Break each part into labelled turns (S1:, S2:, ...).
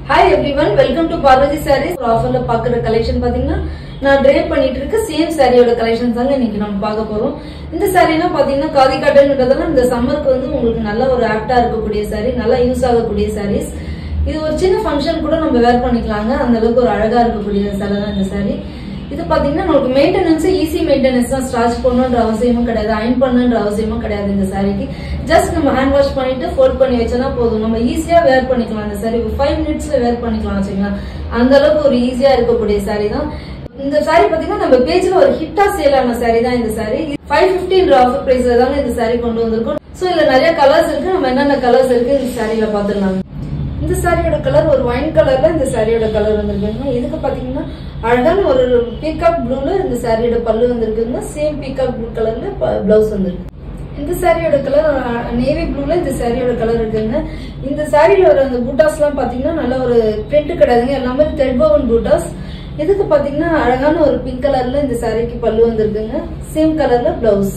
S1: hi everyone welcome to Parvathi saris ஆஃபர்ல பாக்குற collection பாத்தீங்கன்னா நான் ட்ரேப் பண்ணிட்டு இருக்க சேம் சாரியோட கலெக்ஷன் தாங்க இன்னைக்கு நம்ம பார்க்க போறோம் இந்த சாரீலாம் பாத்தீங்கன்னா காதி காட்டன்ன்றதுல இந்த சம்மருக்கு வந்து உங்களுக்கு நல்ல ஒரு ஆப்டா இருக்கக்கூடிய சாரி நல்லா யூஸ் ஆகக்கூடிய சாரீஸ் இது ஒரு சின்ன ஃபங்க்ஷன் கூட நம்ம வேர் பண்ணிக்கலாங்க அந்த அளவுக்கு ஒரு அழகா இருக்கக்கூடிய சாரி தான் இந்த சாரி இது பாத்தீங்கன்னா நமக்கு மெயின்டெனன்ஸ் ஈஸி மெயின்டெனன்ஸ் தான் ஸ்டார்ச் பண்ணணுன்ற அவசியமும் கிடையாது அயன் பண்ணணுன்ற அவசியமும் கிடையாது இந்த சாரிக்கு ஜஸ்ட் நம்ம ஹேண்ட் வாஷ் பண்ணிட்டு ஃபோல்ட் பண்ணி வச்சோன்னா போதும் நம்ம ஈஸியா வேர் பண்ணிக்கலாம் இந்த சாரி ஃபைவ் மினிட்ஸ்ல வேர் பண்ணிக்கலாம் வச்சுக்கலாம் அந்த அளவுக்கு ஒரு ஈஸியா இருக்கக்கூடிய சாரி தான் இந்த சாரி பாத்தீங்கன்னா நம்ம பேஜ்ல ஒரு ஹிட்டா சேல் ஆன சாரி தான் இந்த சாரி ஃபைவ் பிப்டின்ற ஆஃபர் பிரைஸ்ல தாங்க இந்த சாரி கொண்டு வந்திருக்கோம் சோ இதுல நிறைய கலர்ஸ் இருக்கு நம்ம என்னென்ன கலர்ஸ் இருக்கு இந்த சாரியில பாத்துடலாம் இந்த சாரியோட கலர் ஒரு ஒயின் கலர்ல இந்த சாரியோட கலர் வந்திருக்குங்க இதுக்கு பாத்தீங்கன்னா அழகான ஒரு பீகாக் ப்ளூல இந்த சாரியோட பல்லு வந்திருக்குங்க சேம் பீகாக் ப்ளூ கலர்ல பிளவுஸ் வந்திருக்கு இந்த சாரியோட கலர் நேவி ப்ளூல இந்த சாரியோட கலர் இருக்குங்க இந்த சாரியில வர அந்த பூட்டாஸ் எல்லாம் பாத்தீங்கன்னா நல்ல ஒரு பிரிண்ட் கிடையாதுங்க எல்லாமே தெர்போவன் பூட்டாஸ் இதுக்கு பாத்தீங்கன்னா அழகான ஒரு பிங்க் கலர்ல இந்த சாரிக்கு பல்லு வந்திருக்குங்க சேம் கலர்ல பிளவுஸ்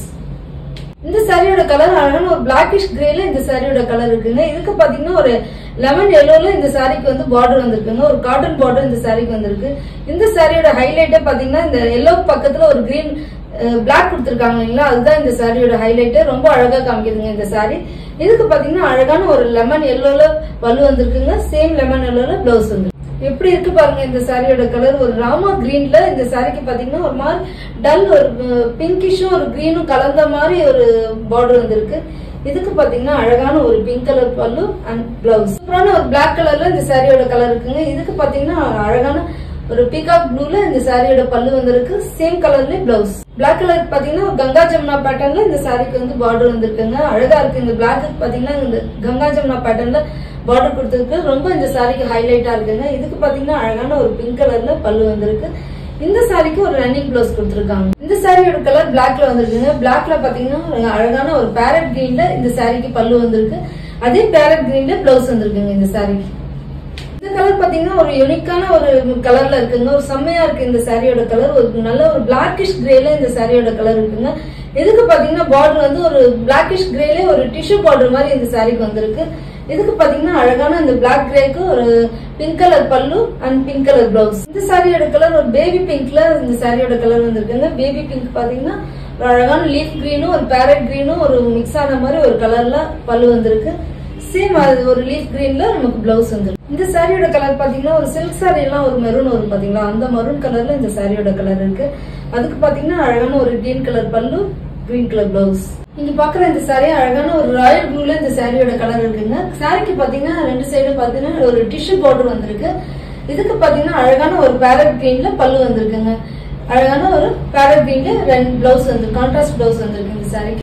S1: இந்த சாரியோட கலர் அழகான ஒரு பிளாக்கிஷ் கிரேல இந்த சாரியோட கலர் இருக்குங்க இதுக்கு பாத்தீங்கன்னா ஒரு லெமன் எல்லோல இந்த சாரிக்கு வந்து பார்டர் வந்திருக்குங்க ஒரு காட்டன் பார்டர் இந்த சாரிக்கு வந்திருக்கு இந்த சாரியோட ஹைலைட்டே பாத்தீங்கன்னா இந்த எல்லோ பக்கத்துல ஒரு கிரீன் பிளாக் கொடுத்துருக்காங்க இல்லைங்களா அதுதான் இந்த சாரியோட ஹைலைட் ரொம்ப அழகா காமிக்குதுங்க இந்த சாரி இதுக்கு பாத்தீங்கன்னா அழகான ஒரு லெமன் எல்லோல பல்லு வந்திருக்குங்க சேம் லெமன் எல்லோல பிளவுஸ் வந்து எப்படி இருக்கு பாருங்க இந்த சாரியோட கலர் ஒரு ராமா கிரீன்ல இந்த சாரிக்கு பாத்தீங்கன்னா ஒரு மாதிரி டல் ஒரு பிங்கிஷும் ஒரு கிரீனும் கலந்த மாதிரி ஒரு பார்டர் வந்திருக்கு இதுக்கு பாத்தீங்கன்னா அழகான ஒரு pink colour pallu and blouse சூப்பரான ஒரு பிளாக் கலர்ல இந்த சாரியோட கலர் இருக்குங்க இதுக்கு பாத்தீங்கன்னா அழகான ஒரு பீகாக் ப்ளூல இந்த சாரியோட பல்லு வந்திருக்கு சேம் கலர்ல பிளவுஸ் பிளாக் கலர் பாத்தீங்கன்னா கங்கா ஜமுனா பேட்டர்ன்ல இந்த சாரிக்கு வந்து பார்டர் வந்திருக்குங்க அழகா இருக்கு இந்த பிளாக் பாத்தீங்கன்னா இந்த கங்கா ஜமுனா பேட்டர்ன்ல பார்டர் கொடுத்துருக்கு ரொம்ப இந்த சாரிக்கு ஹைலைட்டா இருக்குங்க இதுக்கு பாத்தீங்கன்னா அழகான ஒரு பிங்க் கலர்ல பல்லு வந்திருக்கு இந்த சாரிக்கு ஒரு ரன்னிங் பிளவுஸ் கொடுத்துருக்காங்க இந்த சாரியோட கலர் பிளாக்ல வந்திருக்குங்க பிளாக்ல பாத்தீங்கன்னா அழகான ஒரு பேரட் கிரீன்ல இந்த சாரிக்கு பல்லு வந்திருக்கு அதே பேரட் கிரீன்ல பிளவுஸ் வந்திருக்குங்க இந்த சாரிக்கு இந்த கலர் பாத்தீங்கன்னா ஒரு யூனிக்கான ஒரு கலர்ல இருக்குங்க ஒரு செம்மையா இருக்கு இந்த சாரியோட கலர் ஒரு நல்ல ஒரு பிளாக்கிஷ் கிரேல இந்த சாரியோட கலர் இருக்குங்க இதுக்கு பாத்தீங்கன்னா பார்டர் வந்து ஒரு பிளாக்கிஷ் கிரேல ஒரு டிஷ்யூ பார்டர் மாதிரி இந்த சாரிக்கு வந்திருக்கு இதுக்கு பாத்தீங்கன்னா அழகான இந்த பிளாக் கிரேக்கு ஒரு pink colour pallu and pink colour blouse இந்த சாரியோட கலர் ஒரு பேபி பிங்க்ல இந்த சாரியோட கலர் வந்திருக்குங்க பேபி பிங்க் பாத்தீங்கன்னா ஒரு அழகான லீஃப் கிரீனும் ஒரு பேரட் கிரீனும் ஒரு மிக்ஸ் ஆன மாதிரி ஒரு கலர்ல பல்லு வந்திருக்கு சேம் அது ஒரு லீஃப் கிரீன்ல நமக்கு பிளவுஸ் வந்துருக்கு இந்த சாரியோட கலர் பாத்தீங்கன்னா ஒரு சில்க் சாரி எல்லாம் ஒரு மெரூன் வரும் பாத்தீங்களா அந்த மரூன் கலர்ல இந்த சாரியோட கலர் இருக்கு அதுக்கு பாத்தீங்கன்னா அழகான ஒரு green colour pallu green colour blouse நீங்க பாக்குற இந்த சாரி அழகான ஒரு ராயல் ப்ளூல இந்த சாரியோட கலர் இருக்குங்க சாரிக்கு பாத்தீங்கன்னா ரெண்டு சைடு பாத்தீங்கன்னா ஒரு டிஷ்யூ பார்டர் வந்திருக்கு இதுக்கு பாத்தீங்கன்னா அழகான ஒரு பேரட் கிரீன்ல பல்லு வந்திருக்குங்க அழகான ஒரு பேரட் கிரீன்ல ரெண்டு பிளவுஸ் வந்து கான்ட்ராஸ்ட் பிளவுஸ் வந்திருக்கு இந்த சாரிக்கு